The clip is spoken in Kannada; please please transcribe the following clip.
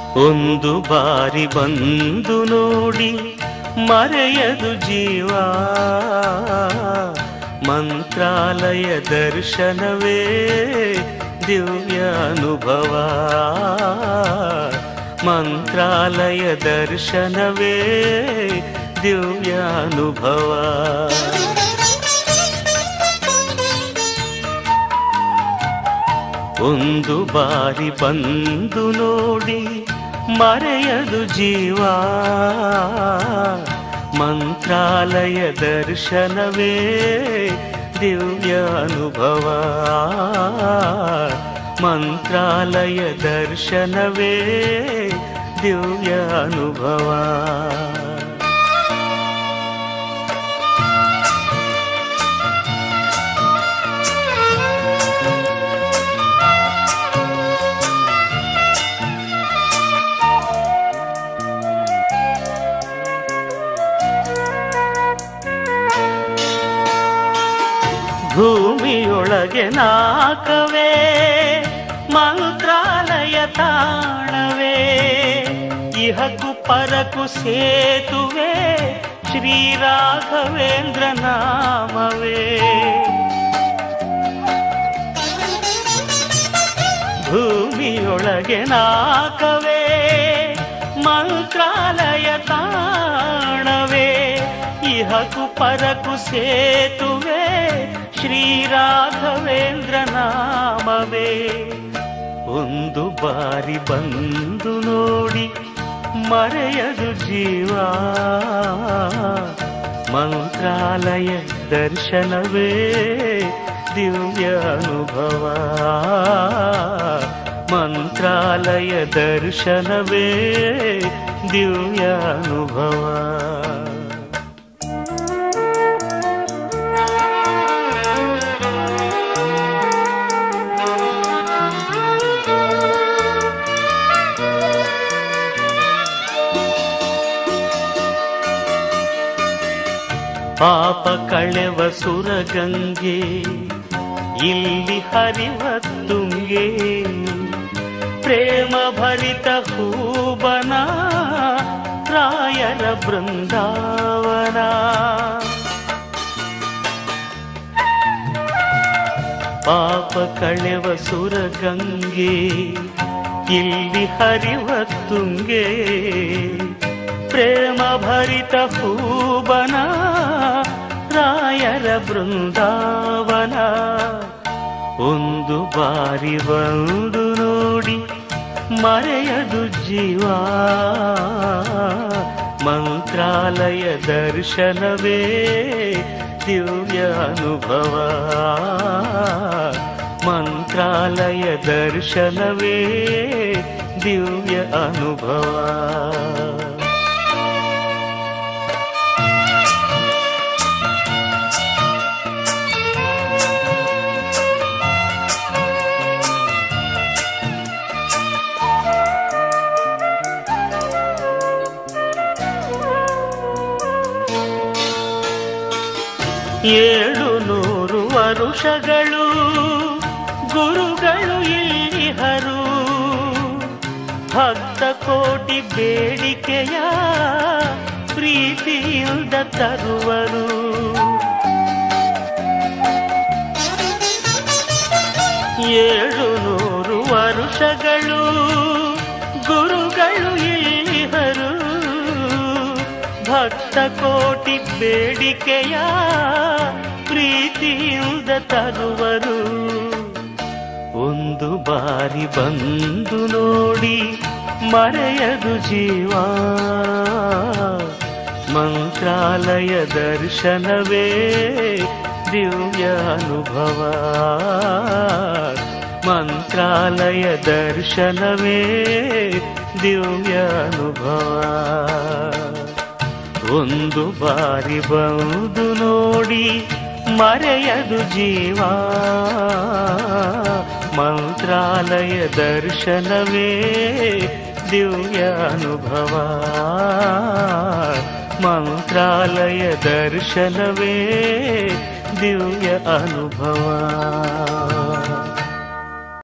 ಒಂದು ಬಾರಿ ಬಂದು ನೋಡಿ ಮರೆಯದು ಜೀವ ಮಂತ್ರಾಲಯ ದರ್ಶನವೇ ದಿವ್ಯ ಅನುಭವ ಮಂತ್ರಾಲಯ ದರ್ಶನವೇ ದಿವ್ಯ ಅನುಭವ ಒಂದು ಬಾರಿ ಬಂದು ನೋಡಿ ಮರೆಯದು ಜೀವ ಮಂತ್ರಾಲಯ ದರ್ಶನವೇ ದಿವ್ಯ ಅನುಭವ ಮಂತ್ರಾಲಯ ದರ್ಶನವೇ ದಿವ್ಯ ಅನುಭವ ಭೂಮಿಯೊಳಗೆ ನಾಕವೇ ಮಂತ್ರಾಲಯ ತಾಣವೇ ಇಹಕು ಪರಕು ಸೇತುವೆ ಶ್ರೀ ರಾಘವೇಂದ್ರ ನಾಮವೇ ಭೂಮಿಯೊಳಗೆ ನಾಕವೇ ಮಂತ್ರಾಲಯ ತಾಣವೇ ಇಹಕು ಪರಕು ಸೇತುವೆ ಶ್ರೀ ರಾಘವೇಂದ್ರ ನಾಮವೇ ಒಂದು ಬಾರಿ ಬಂದು ನೋಡಿ ಮರೆಯದು ಜೀವ ಮಂತ್ರಾಲಯ ದರ್ಶನವೇ ದಿವ್ಯ ಅನುಭವ ಮಂತ್ರಾಲಯ ದರ್ಶನವೇ ದಿವ್ಯ ಅನುಭವ ಪಾಪ ಕಳೆವ ಸುರಗಂಗೆ ಇಲ್ಲಿ ಹರಿವ ತುಂಗೆ ಪ್ರೇಮ ಭರಿತ ಹೂಬನ ರಾಯರ ಬೃಂದಾವನ ಪಾಪ ಕಳೆವ ಸುರಗಂಗೆ ಇಲ್ಲಿ ಹರಿವ ತುಂಗೆ ಪ್ರೇಮ ಭರಿತ ಹೂಬನ ರಾಯರ ಬೃಂದಾವನ ಒಂದು ಬಾರಿ ಬಂದು ನೋಡಿ ಮರೆಯದು ಜೀವ ಮಂತ್ರಾಲಯ ದರ್ಶನವೇ ದಿವ್ಯ ಅನುಭವ ಮಂತ್ರಾಲಯ ದರ್ಶನವೇ ದಿವ್ಯ ಅನುಭವ ಏಳು ನೂರು ವರುಷಗಳು ಗುರುಗಳು ಇಲ್ಲಿಹರು ಭಕ್ತ ಕೋಟಿ ಬೇಡಿಕೆಯ ಪ್ರೀತಿಯಿಂದ ತರುವರು ಏಳು ನೂರು ವರುಷಗಳು ಗುರುಗಳು ಇಲ್ಲಿಹರು ಭಕ್ತ ಕೋಟಿ ಬೇಡಿಕೆಯ ಪ್ರೀತಿಯಿಂದ ತರುವರು ಒಂದು ಬಾರಿ ಬಂದು ನೋಡಿ ಮರೆಯದು ಜೀವ ಮಂತ್ರಾಲಯ ದರ್ಶನವೇ ದಿವ್ಯ ಅನುಭವ ಮಂತ್ರಾಲಯ ದರ್ಶನವೇ ದಿವ್ಯ ಅನುಭವ ಒಂದು ಬಾರಿ ಬಂದು ನೋಡಿ ಮರೆಯದು ಜೀವ ಮಂತ್ರಾಲಯ ದರ್ಶನವೇ ದಿವ್ಯ ಅನುಭವ ಮಂತ್ರಾಲಯ ದರ್ಶನವೇ ದಿವ್ಯ ಅನುಭವ